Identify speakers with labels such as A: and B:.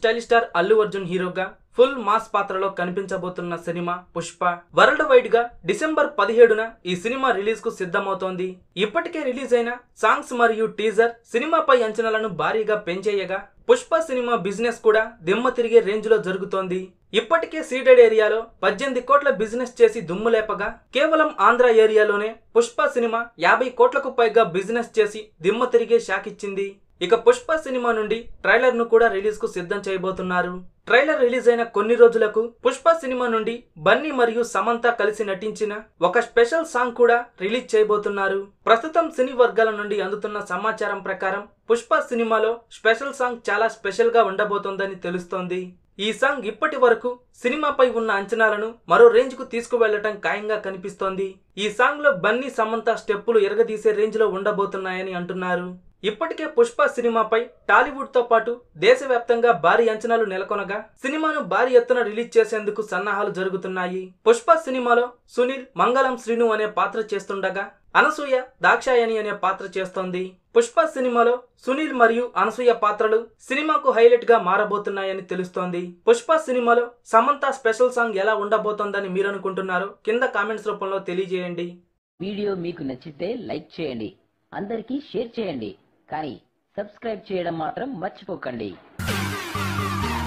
A: style star Allu Arjun హీరోగా full mass పాత్రలో కనిపించబోతున్న సినిమా పుష్ప వరల్డ్ వైడ్ గా డిసెంబర్ పదిహేడున ఈ సినిమా రిలీజ్ కు సిద్ధమవుతోంది ఇప్పటికే రిలీజ్ అయిన సాంగ్స్ మరియు టీజర్ సినిమాపై అంచనాలను భారీగా పెంచేయగా పుష్ప సినిమా బిజినెస్ కూడా దిమ్మ తిరిగే రేంజ్ లో జరుగుతోంది ఇప్పటికే సీడెడ్ ఏరియాలో పద్దెనిమిది కోట్ల బిజినెస్ చేసి దుమ్ము లేపగా కేవలం ఆంధ్ర ఏరియాలోనే పుష్ప సినిమా యాభై కోట్లకు పైగా బిజినెస్ చేసి దిమ్మ తిరిగే షాక్ ఇచ్చింది ఇక పుష్ప సినిమా నుండి ట్రైలర్ ను కూడా రిలీజ్ కు సిద్ధం చేయబోతున్నారు ట్రైలర్ రిలీజ్ అయిన కొన్ని రోజులకు పుష్ప సినిమా నుండి బన్నీ మరియు సమంత కలిసి నటించిన ఒక స్పెషల్ సాంగ్ కూడా రిలీజ్ చేయబోతున్నారు ప్రస్తుతం సినీ వర్గాల నుండి అందుతున్న సమాచారం ప్రకారం పుష్ప సినిమాలో స్పెషల్ సాంగ్ చాలా స్పెషల్ గా ఉండబోతోందని తెలుస్తోంది ఈ సాంగ్ ఇప్పటి వరకు సినిమాపై ఉన్న అంచనాలను మరో రేంజ్ కు తీసుకువెళ్లటం ఖాయంగా కనిపిస్తోంది ఈ సాంగ్ లో బన్నీ సమంత స్టెప్పులు ఎరగదీసే రేంజ్ లో ఉండబోతున్నాయని అంటున్నారు ఇప్పటికే పుష్ప సినిమాపై టాలీవుడ్ తో పాటు దేశవ్యాప్తంగా భారీ అంచనాలు నెలకొనగా సినిమాను భారీ ఎత్తున రిలీజ్ చేసేందుకు సన్నాహాలు జరుగుతున్నాయి పుష్ప సినిమాలో సునీల్ మంగళం శ్రీను అనే పాత్ర చేస్తుండగా అనసూయ దాక్షాయణి అనే పాత్ర చేస్తోంది పుష్ప సినిమాలో సునీల్ మరియు అనసూయ పాత్రలు సినిమాకు హైలైట్ గా మారబోతున్నాయని తెలుస్తోంది పుష్ప సినిమాలో సమంత స్పెషల్ సాంగ్ ఎలా ఉండబోతోందని మీరు అనుకుంటున్నారో కింద కామెంట్స్ రూపంలో తెలియజేయండి
B: వీడియో మీకు నచ్చితే లైక్ చేయండి అందరికీ షేర్ చేయండి కానీ సబ్స్క్రైబ్ చేయడం మాత్రం మర్చిపోకండి